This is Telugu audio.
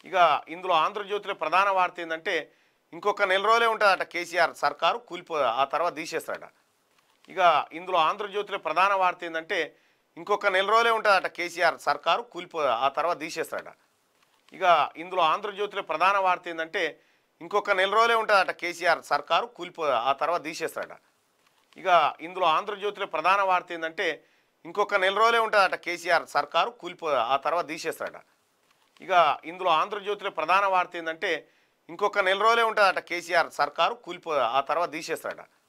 ఇక ఇందులో ఆంధ్రజ్యోతిలో ప్రధాన వార్త ఏంటంటే ఇంకొక నెల రోజులే ఉంటుందట కేసీఆర్ సర్కారు కూలిపో ఆ తర్వాత తీసేస్తాడట ఇక ఇందులో ఆంధ్రజ్యోతిలో ప్రధాన వార్త ఏంటంటే ఇంకొక నెల రోజులే ఉంటుందట కేసీఆర్ సర్కారు కూలిపో ఆ తర్వాత తీసేస్తాడట ఇక ఇందులో ఆంధ్రజ్యోతిలో ప్రధాన వార్త ఏంటంటే ఇంకొక నెల రోజులే ఉంటుందట కేసీఆర్ సర్కారు కూలిపో ఆ తర్వాత తీసేస్తాడట ఇక ఇందులో ఆంధ్రజ్యోతిలో ప్రధాన వార్త ఏంటంటే ఇంకొక నెల రోజులే ఉంటుందట కేసీఆర్ సర్కారు కూలిపో ఆ తర్వాత తీసేస్తాడట ఇక ఇందులో ఆంధ్రజ్యోతిలో ప్రధాన వార్త ఏంటంటే ఇంకొక నెల రోజులే ఉంటుందట కేసీఆర్ సర్కారు కూలిపో ఆ తర్వాత తీసేస్తాడట